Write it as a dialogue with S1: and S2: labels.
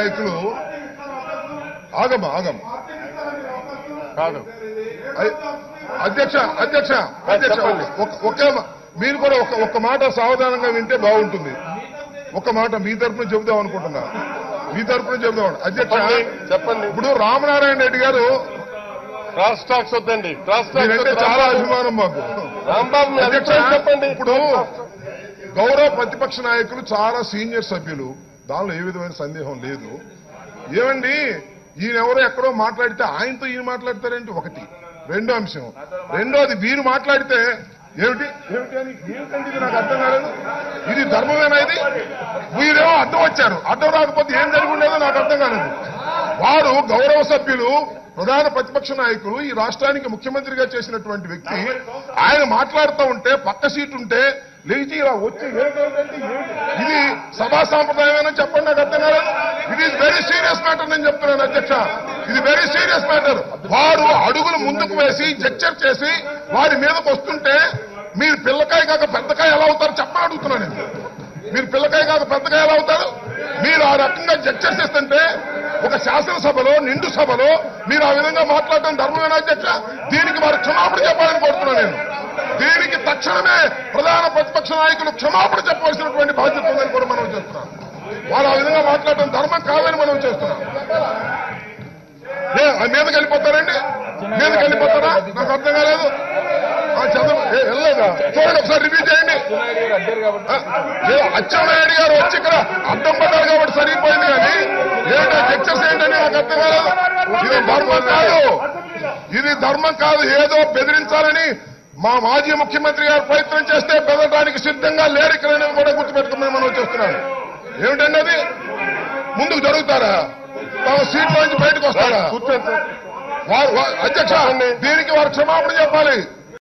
S1: నాయకులు ఆగమ్మ ఆగమ్మ
S2: కాదు
S1: అయ్- అధ్యక్ష అధ్యక్ష అధ్యక్ష ఒక- ఒకే మా- మీరు కూడా ఒక ఒక్క మాట సావధానంగా వింటే బాగుంటుంది ఒక మాట మీ తరపున చెబుదాం అనుకుంటున్నా మీ తరపున చెబుదాం అధ్యక్ష
S2: చెప్పండి చెప్పండి
S1: ఇప్పుడు రామనారాయణ రెడ్డి గారు
S2: క్రాస్ టాక్స్ వద్దండి క్రాస్
S1: మీరంటే
S2: టాక్స్
S1: చాలా అభిమానం మాకు
S2: రాంబాబు మీ
S1: అధ్యక్ష
S2: అభిప్రాయం చెప్పండి
S1: ఇప్పుడు గౌరవ ప్రతిపక్ష నాయకులు చాలా సీనియర్ సభ్యులు దానిలో ఏ విధమైన సందేహం లేదు ఏమండి ఈయన ఎవరో ఎక్కడో మాట్లాడితే ఆయనతో ఈయన మాట్లాడతారేంటి ఒకటి రెండో అంశం రెండోది వీరు మాట్లాడితే ఏమిటి ఏమిటి అని ఏమిటండి ఇది నాకు అర్థం కాలేదు ఇది ధర్మమేనా ఇది వీరేమో అడ్డం వచ్చారు అడ్డం రాకపోతే ఏం జరిగి ఉండేదో నాకు అర్థం కాలేదు వారు గౌరవ సభ్యులు ప్రధాన ప్రతిపక్ష నాయకులు ఈ రాష్ట్రానికి ముఖ్యమంత్రిగా చేసినటువంటి వ్యక్తి ఆయన మాట్లాడుతూ ఉంటే పక్క సీట్ ఉంటే లేచి ఇలా వచ్చి ఏంటంటే ఇది సభా సాంప్రదాయమేనా చెప్పండి నాకు అర్థం కాలేదు ఇది వెరీ సీరియస్ మ్యాటర్ నేను చెప్తున్నాను అధ్యక్ష ఇది వెరీ సీరియస్ మ్యాటర్ వారు అడుగులు ముందుకు వేసి జడ్చర్ చేసి వారి మీదకి వస్తుంటే మీరు పిల్లకాయ కాక పెద్దకాయ ఎలా అవుతారు చెప్పని అడుగుతున్నాను నేను మీరు పిల్లకాయ కాక పెద్దకాయ ఎలా అవుతారు మీరు ఆ రకంగా జడ్చర్ చేస్తుంటే ఒక శాసనసభలో నిండు సభలో మీరు ఆ విధంగా మాట్లాడటం ధర్మమేనా అధ్యక్ష దీనికి వారు క్షమాపణ చెప్పాలని కోరుతున్నాను నేను దీనికి తక్షణమే ప్రధాన ప్రతిపక్ష నాయకులు క్షమాపణ చెప్పవలసినటువంటి బాధ్యత ఉందని కూడా మనం చేస్తున్నాం వాళ్ళు ఆ విధంగా మాట్లాడటం ధర్మం కాదని మనం చేస్తున్నాం ఏ, ఆ మీదకి వెళ్ళిపోతారండి మీదకి వెళ్ళిపోతారా నాకు అర్థం కాలేదు ఆ, చంద్రబాబు ఏ, వెళ్ళలేదా చూడండి ఒకసారి రివ్యూ చేయండి ఆ, ఏ, అచ్చెన్నాయుడు గారు వచ్చి ఇక్కడ అడ్డం పడ్డారు కాబట్టి సరిపోయింది కానీ ఏంటో చర్చస్ ఏంటని నాకు అర్థం కాలేదు ఇది ధర్మం కాదు ఇది ధర్మం కాదు ఏదో బెదిరించాలని మా మాజీ ముఖ్యమంత్రి గారు ప్రయత్నం చేస్తే బెదరడానికి సిద్ధంగా లేరు ఇక్కడ అనేది కూడా గుర్తుపెట్టుకుని మనం చూస్తున్నాను ఏమిటండి అది ముందుకు జరుగుతారా తమ సీట్లోంచి బయటకు వస్తారా
S2: కూర్చోండి సార్.
S1: వారు వా- అధ్యక్ష దీనికి వారు క్షమాపణ చెప్పాలి